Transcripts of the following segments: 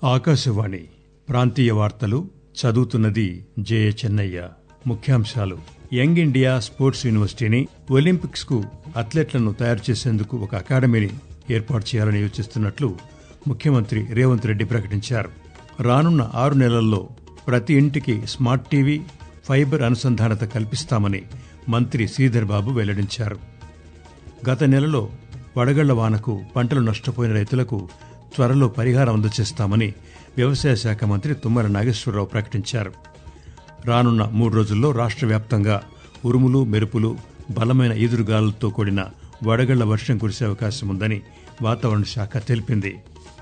ఆకాశవాణి ప్రాంతీయ వార్తలు చదువుతున్నది జయ చెన్నయ్య ముఖ్యాంశాలు యంగ్ ఇండియా స్పోర్ట్స్ యూనివర్సిటీని ఒలింపిక్స్ కు అథ్లెట్లను తయారు చేసేందుకు ఒక అకాడమీని ఏర్పాటు చేయాలని యోచిస్తున్నట్లు ముఖ్యమంత్రి రేవంత్ రెడ్డి ప్రకటించారు రానున్న ఆరు నెలల్లో ప్రతి ఇంటికి స్మార్ట్ టీవీ ఫైబర్ అనుసంధానత కల్పిస్తామని మంత్రి శ్రీధర్ బాబు వెల్లడించారు గత నెలలో వడగళ్ల వానకు పంటలు నష్టపోయిన రైతులకు త్వరలో పరిహారం అందజేస్తామని వ్యవసాయ శాఖ మంత్రి తుమ్మల నాగేశ్వరరావు ప్రకటించారు రానున్న మూడు రోజుల్లో రాష్ట్ర వ్యాప్తంగా ఉరుములు మెరుపులు బలమైన ఈదురుగాలులతో కూడిన వడగళ్ల వర్షం కురిసే అవకాశం ఉందని వాతావరణ శాఖ తెలిపింది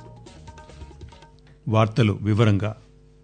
వార్తలు వివరంగా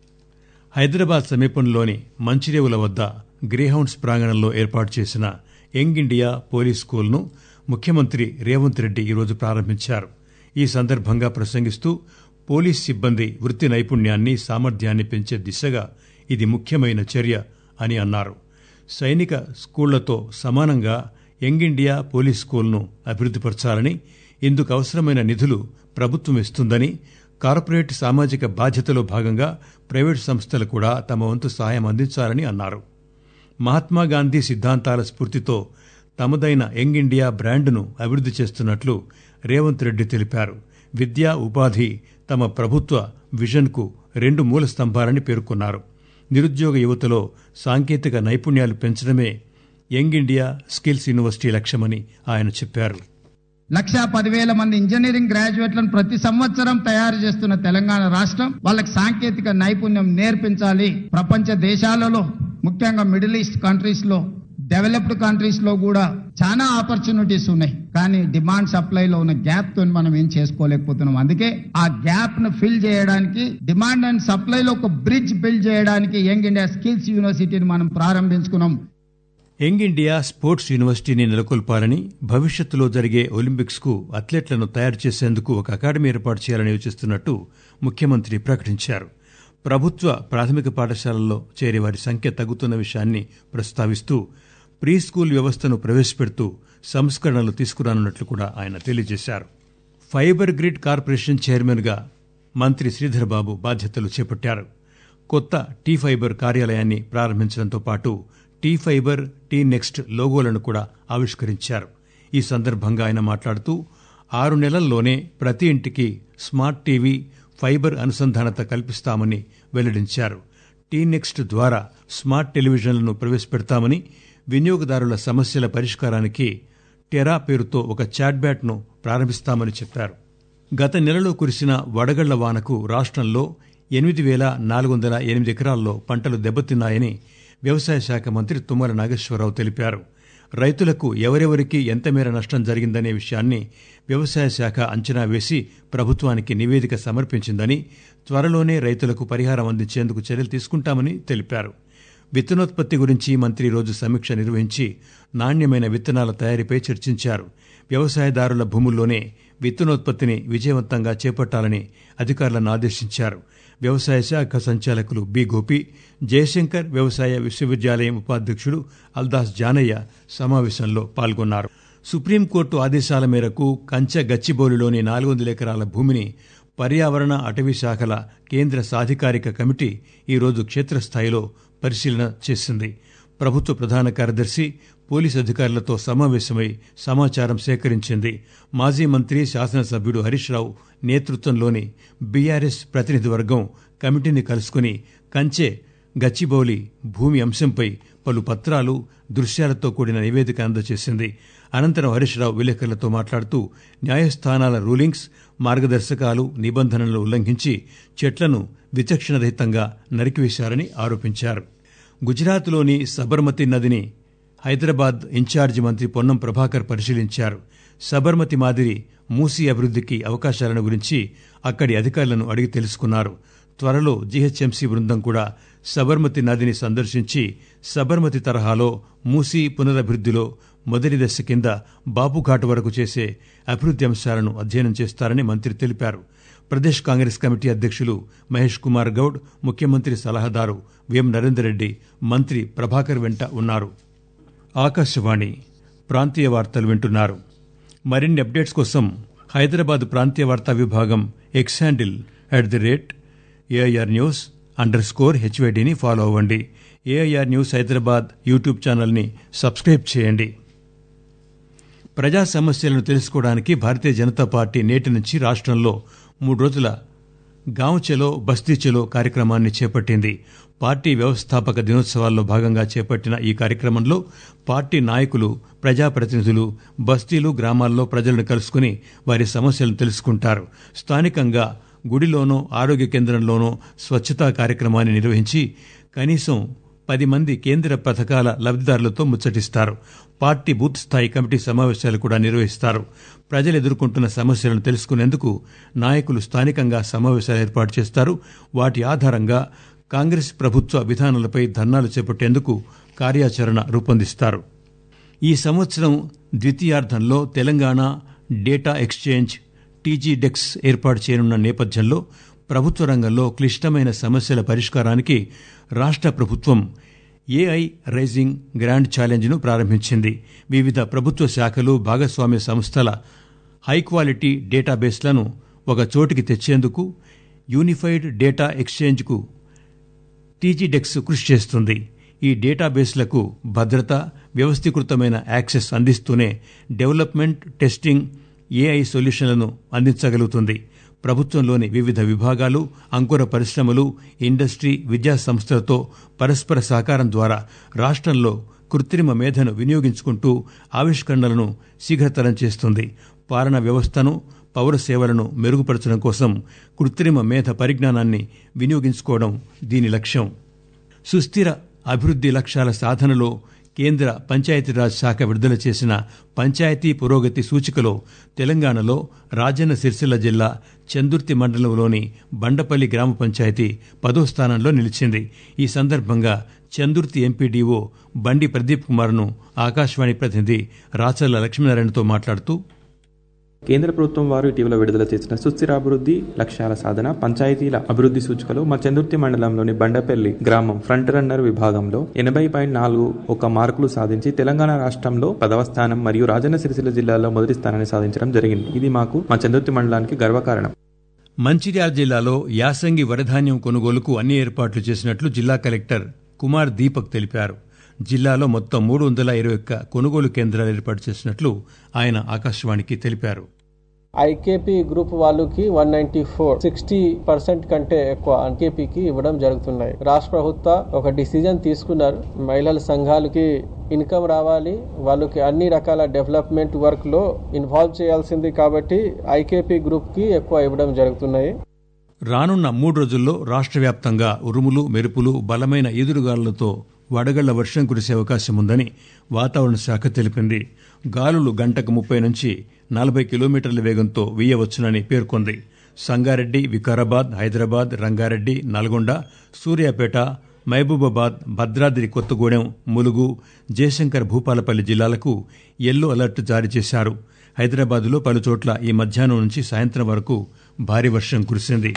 హైదరాబాద్ సమీపంలోని మంచిరేవుల వద్ద గ్రేహౌండ్స్ ప్రాంగణంలో ఏర్పాటు చేసిన యంగ్ ఇండియా పోలీస్ స్కూల్ను ముఖ్యమంత్రి రేవంత్ రెడ్డి ఈరోజు ప్రారంభించారు ఈ సందర్భంగా ప్రసంగిస్తూ పోలీస్ సిబ్బంది వృత్తి నైపుణ్యాన్ని సామర్థ్యాన్ని పెంచే దిశగా ఇది ముఖ్యమైన చర్య అని అన్నారు సైనిక స్కూళ్లతో సమానంగా యంగ్ ఇండియా పోలీస్ స్కూల్ను అభివృద్దిపరచాలని ఇందుకు అవసరమైన నిధులు ప్రభుత్వం ఇస్తుందని కార్పొరేట్ సామాజిక బాధ్యతలో భాగంగా ప్రైవేటు సంస్థలు కూడా తమ వంతు సహాయం అందించాలని అన్నారు మహాత్మాగాంధీ సిద్ధాంతాల స్ఫూర్తితో తమదైన యంగ్ ఇండియా బ్రాండ్ను అభివృద్ది చేస్తున్నట్లు రేవంత్ రెడ్డి తెలిపారు విద్యా ఉపాధి తమ ప్రభుత్వ విజన్కు రెండు మూల స్తంభాలని పేర్కొన్నారు నిరుద్యోగ యువతలో సాంకేతిక నైపుణ్యాలు పెంచడమే యంగ్ ఇండియా స్కిల్స్ యూనివర్సిటీ లక్ష్యమని ఆయన చెప్పారు లక్షా పదివేల మంది ఇంజనీరింగ్ గ్రాడ్యుయేట్లను ప్రతి సంవత్సరం తయారు చేస్తున్న తెలంగాణ రాష్ట్రం వాళ్ళకి సాంకేతిక నైపుణ్యం నేర్పించాలి ప్రపంచ దేశాలలో ముఖ్యంగా మిడిల్ ఈస్ట్ కంట్రీస్ లో డెవలప్డ్ కంట్రీస్ లో కూడా చాలా ఆపర్చునిటీస్ ఉన్నాయి కానీ డిమాండ్ సప్లైలో ఉన్న గ్యాప్ తో మనం ఏం చేసుకోలేకపోతున్నాం అందుకే ఆ గ్యాప్ ను ఫిల్ చేయడానికి డిమాండ్ అండ్ సప్లైలో ఒక బ్రిడ్జ్ బిల్డ్ చేయడానికి యంగ్ ఇండియా స్కిల్స్ యూనివర్సిటీని మనం ప్రారంభించుకున్నాం యంగ్ ఇండియా స్పోర్ట్స్ యూనివర్సిటీని నెలకొల్పాలని భవిష్యత్తులో జరిగే ఒలింపిక్స్ కు అథ్లెట్లను తయారు చేసేందుకు ఒక అకాడమీ ఏర్పాటు చేయాలని యోచిస్తున్నట్టు ముఖ్యమంత్రి ప్రకటించారు ప్రభుత్వ ప్రాథమిక పాఠశాలల్లో చేరే వారి సంఖ్య తగ్గుతున్న విషయాన్ని ప్రస్తావిస్తూ ప్రీ స్కూల్ వ్యవస్థను ప్రవేశపెడుతూ సంస్కరణలు తీసుకురానున్నట్లు కూడా ఆయన తెలియజేశారు ఫైబర్ గ్రిడ్ కార్పొరేషన్ చైర్మన్ గా మంత్రి శ్రీధర్ బాబు బాధ్యతలు చేపట్టారు కొత్త టీ ఫైబర్ కార్యాలయాన్ని ప్రారంభించడంతో పాటు టీ ఫైబర్ టీ నెక్స్ట్ లోగోలను కూడా ఆవిష్కరించారు ఈ సందర్భంగా ఆయన మాట్లాడుతూ ఆరు నెలల్లోనే ప్రతి ఇంటికి స్మార్ట్ టీవీ ఫైబర్ అనుసంధానత కల్పిస్తామని వెల్లడించారు టీ నెక్స్ట్ ద్వారా స్మార్ట్ టెలివిజన్లను ప్రవేశపెడతామని వినియోగదారుల సమస్యల పరిష్కారానికి టెరా పేరుతో ఒక చాట్బ్యాట్ను ప్రారంభిస్తామని చెప్పారు గత నెలలో కురిసిన వడగళ్ల వానకు రాష్ట్రంలో ఎనిమిది వేల నాలుగు వందల ఎనిమిది ఎకరాల్లో పంటలు దెబ్బతిన్నాయని వ్యవసాయ శాఖ మంత్రి తుమ్మల నాగేశ్వరరావు తెలిపారు రైతులకు ఎవరెవరికి ఎంత మేర నష్టం జరిగిందనే విషయాన్ని వ్యవసాయ శాఖ అంచనా వేసి ప్రభుత్వానికి నివేదిక సమర్పించిందని త్వరలోనే రైతులకు పరిహారం అందించేందుకు చర్యలు తీసుకుంటామని తెలిపారు విత్తనోత్పత్తి గురించి మంత్రి రోజు సమీక్ష నిర్వహించి నాణ్యమైన విత్తనాల తయారీపై చర్చించారు వ్యవసాయదారుల భూముల్లోనే విత్తనోత్పత్తిని విజయవంతంగా చేపట్టాలని అధికారులను ఆదేశించారు వ్యవసాయ శాఖ సంచాలకులు బి గోపి జయశంకర్ వ్యవసాయ విశ్వవిద్యాలయం ఉపాధ్యక్షుడు అల్దాస్ జానయ్య సమావేశంలో పాల్గొన్నారు సుప్రీంకోర్టు ఆదేశాల మేరకు కంచె గచ్చిబౌలిలోని నాలుగు వందల ఎకరాల భూమిని పర్యావరణ అటవీ శాఖల కేంద్ర సాధికారిక కమిటీ ఈరోజు క్షేత్రస్థాయిలో పరిశీలన చేసింది ప్రభుత్వ ప్రధాన కార్యదర్శి పోలీస్ అధికారులతో సమావేశమై సమాచారం సేకరించింది మాజీ మంత్రి శాసనసభ్యుడు హరీష్ రావు నేతృత్వంలోని బీఆర్ఎస్ ప్రతినిధి వర్గం కమిటీని కలుసుకుని కంచె గచ్చిబౌలి భూమి అంశంపై పలు పత్రాలు దృశ్యాలతో కూడిన నివేదిక అందజేసింది అనంతరం హరీష్ రావు విలేకరులతో మాట్లాడుతూ న్యాయస్థానాల రూలింగ్స్ మార్గదర్శకాలు నిబంధనలు ఉల్లంఘించి చెట్లను విచక్షణరహితంగా నరికివేశారని ఆరోపించారు గుజరాత్లోని సబర్మతి నదిని హైదరాబాద్ ఇన్ఛార్జి మంత్రి పొన్నం ప్రభాకర్ పరిశీలించారు సబర్మతి మాదిరి మూసీ అభివృద్ధికి అవకాశాలను గురించి అక్కడి అధికారులను అడిగి తెలుసుకున్నారు త్వరలో జీహెచ్ఎంసీ బృందం కూడా సబర్మతి నదిని సందర్శించి సబర్మతి తరహాలో మూసీ పునరభివృద్ధిలో మొదటి దశ కింద బాపుఘాట్ వరకు చేసే అభివృద్ది అంశాలను అధ్యయనం చేస్తారని మంత్రి తెలిపారు ప్రదేశ్ కాంగ్రెస్ కమిటీ అధ్యక్షులు మహేష్ కుమార్ గౌడ్ ముఖ్యమంత్రి సలహాదారు విఎం నరేందర్ రెడ్డి మంత్రి ప్రభాకర్ వెంట ఉన్నారు ఆకాశవాణి ప్రాంతీయ వార్తలు వింటున్నారు మరిన్ని అప్డేట్స్ కోసం హైదరాబాద్ ప్రాంతీయ వార్తా విభాగం X handle at the rate AIR news underscore హెచ్వైడిని ఫాలో అవ్వండి ఏఐఆర్ న్యూస్ హైదరాబాద్ యూట్యూబ్ ఛానల్ని సబ్స్క్రైబ్ చేయండి ప్రజా సమస్యలను తెలుసుకోవడానికి భారతీయ జనతా పార్టీ నేటి నుంచి రాష్ట్రంలో మూడు రోజుల గాంవ్ చలో బస్తీ చలో కార్యక్రమాన్ని చేపట్టింది పార్టీ వ్యవస్థాపక దినోత్సవాల్లో భాగంగా చేపట్టిన ఈ కార్యక్రమంలో పార్టీ నాయకులు ప్రజాప్రతినిధులు బస్తీలు గ్రామాల్లో ప్రజలను కలుసుకుని వారి సమస్యలను తెలుసుకుంటారు స్థానికంగా గుడిలోనో ఆరోగ్య కేంద్రంలోనో స్వచ్ఛతా కార్యక్రమాన్ని నిర్వహించి కనీసం పది మంది కేంద్ర పథకాల లబ్దిదారులతో ముచ్చటిస్తారు పార్టీ బూత్ స్థాయి కమిటీ సమావేశాలు కూడా నిర్వహిస్తారు ప్రజలు ఎదుర్కొంటున్న సమస్యలను తెలుసుకునేందుకు నాయకులు స్థానికంగా సమావేశాలు ఏర్పాటు చేస్తారు వాటి ఆధారంగా కాంగ్రెస్ ప్రభుత్వ విధానాలపై ధర్నాలు చేపట్టేందుకు కార్యాచరణ రూపొందిస్తారు ఈ సంవత్సరం ద్వితీయార్థంలో తెలంగాణ డేటా ఎక్స్చేంజ్ టీజీడెక్స్ ఏర్పాటు చేయనున్న నేపథ్యంలో ప్రభుత్వ రంగంలో క్లిష్టమైన సమస్యల పరిష్కారానికి రాష్ట్ర ప్రభుత్వం ఏఐ రైజింగ్ గ్రాండ్ ఛాలెంజ్ను ప్రారంభించింది వివిధ ప్రభుత్వ శాఖలు భాగస్వామ్య సంస్థల హైక్వాలిటీ డేటాబేస్లను ఒక చోటికి తెచ్చేందుకు యూనిఫైడ్ డేటా ఎక్స్చేంజ్కు టీజీడెక్స్ కృషి చేస్తుంది ఈ డేటాబేస్లకు భద్రత వ్యవస్థీకృతమైన యాక్సెస్ అందిస్తూనే డెవలప్మెంట్ టెస్టింగ్ ఏఐ సొల్యూషన్లను అందించగలుగుతుంది ప్రభుత్వంలోని వివిధ విభాగాలు అంకుర పరిశ్రమలు ఇండస్ట్రీ విద్యా సంస్థలతో పరస్పర సహకారం ద్వారా రాష్ట్రంలో కృత్రిమ మేధను వినియోగించుకుంటూ ఆవిష్కరణలను శీఘ్రతరం చేస్తుంది పాలన వ్యవస్థను పౌర సేవలను మెరుగుపరచడం కోసం కృత్రిమ మేధ పరిజ్ఞానాన్ని వినియోగించుకోవడం దీని లక్ష్యం సుస్థిర అభివృద్ది లక్ష్యాల సాధనలో కేంద్ర పంచాయతీరాజ్ శాఖ విడుదల చేసిన పంచాయతీ పురోగతి సూచికలో తెలంగాణలో రాజన్న సిరిసిల్ల జిల్లా చందుర్తి మండలంలోని బండపల్లి గ్రామ పంచాయతీ పదో స్థానంలో నిలిచింది ఈ సందర్భంగా చందుర్తి ఎంపీడీఓ బండి ప్రదీప్ కుమార్ను ఆకాశవాణి ప్రతినిధి రాచర్ల లక్ష్మీనారాయణతో మాట్లాడుతూ కేంద్ర ప్రభుత్వం వారు ఇటీవల విడుదల చేసిన సుస్థిరాభివృద్ధి లక్ష్యాల సాధన పంచాయతీల అభివృద్ధి సూచికలో మా చందుర్తి మండలంలోని బండపల్లి గ్రామం ఫ్రంట్ రన్నర్ విభాగంలో ఎనభై పాయింట్ నాలుగు ఒక మార్కులు సాధించి తెలంగాణ రాష్ట్రంలో పదవ స్థానం మరియు రాజన్న సిరిసిల్ల జిల్లాలో మొదటి స్థానాన్ని సాధించడం జరిగింది ఇది మాకు మా చందుర్తి మండలానికి గర్వకారణం మంచిర్యాల జిల్లాలో యాసంగి వరధాన్యం కొనుగోలుకు అన్ని ఏర్పాట్లు చేసినట్లు జిల్లా కలెక్టర్ కుమార్ దీపక్ తెలిపారు జిల్లాలో మొత్తం మూడు వందల ఇరవై ఒక్క కొనుగోలు కేంద్రాలు ఏర్పాటు చేసినట్లు ఆయన ఆకాశవాణికి తెలిపారు ఐకేపీ గ్రూప్ వాళ్ళకి one ninety four sixty percent కంటే ఎక్కువ ఐకేపీకి ఇవ్వడం జరుగుతున్నాయి రాష్ట్ర ప్రభుత్వ ఒక డిసిజన్ తీసుకున్నారు మహిళల సంఘాలకి ఇన్కమ్ రావాలి వాళ్ళకి అన్ని రకాల డెవలప్మెంట్ వర్క్ లో ఇన్వాల్వ్ చేయాల్సింది కాబట్టి ఐకేపీ గ్రూప్ కి ఎక్కువ ఇవ్వడం జరుగుతున్నాయి రానున్న మూడు రోజుల్లో రాష్ట్ర వ్యాప్తంగా ఉరుములు మెరుపులు బలమైన ఈదురుగాలులతో వడగళ్ల వర్షం కురిసే అవకాశం ఉందని వాతావరణ శాఖ తెలిపింది గాలులు గంటకు ముప్పై నుంచి నలభై కిలోమీటర్ల వేగంతో వీయవచ్చునని పేర్కొంది సంగారెడ్డి వికారాబాద్ హైదరాబాద్ రంగారెడ్డి నల్గొండ సూర్యాపేట మహబూబాబాద్ భద్రాద్రి కొత్తగూడెం ములుగు జయశంకర్ భూపాలపల్లి జిల్లాలకు ఎల్లో అలర్ట్ జారీ చేశారు హైదరాబాద్లో పలుచోట్ల ఈ మధ్యాహ్నం నుంచి సాయంత్రం వరకు భారీ వర్షం కురిసింది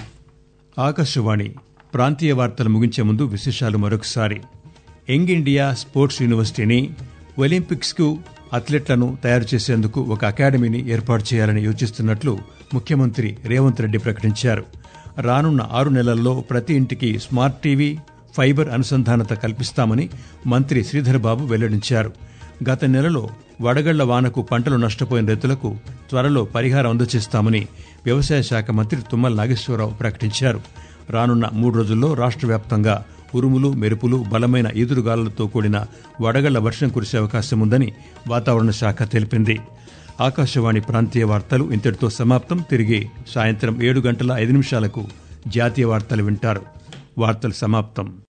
ఆకాశవాణి ప్రాంతీయ వార్తలు ముగించే ముందు విశేషాలు మరొకసారి యంగ్ ఇండియా స్పోర్ట్స్ యూనివర్సిటీని ఒలింపిక్స్కు అథ్లెట్లను తయారు చేసేందుకు ఒక అకాడమీని ఏర్పాటు చేయాలని యోచిస్తున్నట్లు ముఖ్యమంత్రి రేవంత్ రెడ్డి ప్రకటించారు రానున్న ఆరు నెలల్లో ప్రతి ఇంటికి స్మార్ట్ టీవీ ఫైబర్ అనుసంధానత కల్పిస్తామని మంత్రి శ్రీధర్బాబు వెల్లడించారు గత నెలలో వడగళ్ల వానకు పంటలు నష్టపోయిన రైతులకు త్వరలో పరిహారం అందజేస్తామని వ్యవసాయ శాఖ మంత్రి తుమ్మల నాగేశ్వరరావు ప్రకటించారు రానున్న మూడు రోజుల్లో రాష్ట్ర వ్యాప్తంగా ఉరుములు మెరుపులు బలమైన ఈదురుగాలులతో కూడిన వడగళ్ల వర్షం కురిసే అవకాశం ఉందని వాతావరణ శాఖ తెలిపింది ఆకాశవాణి ప్రాంతీయ వార్తలు ఇంతటితో సమాప్తం తిరిగి సాయంత్రం ఏడు గంటల ఐదు నిమిషాలకు జాతీయ వార్తలు వింటారు వార్తలు సమాప్తం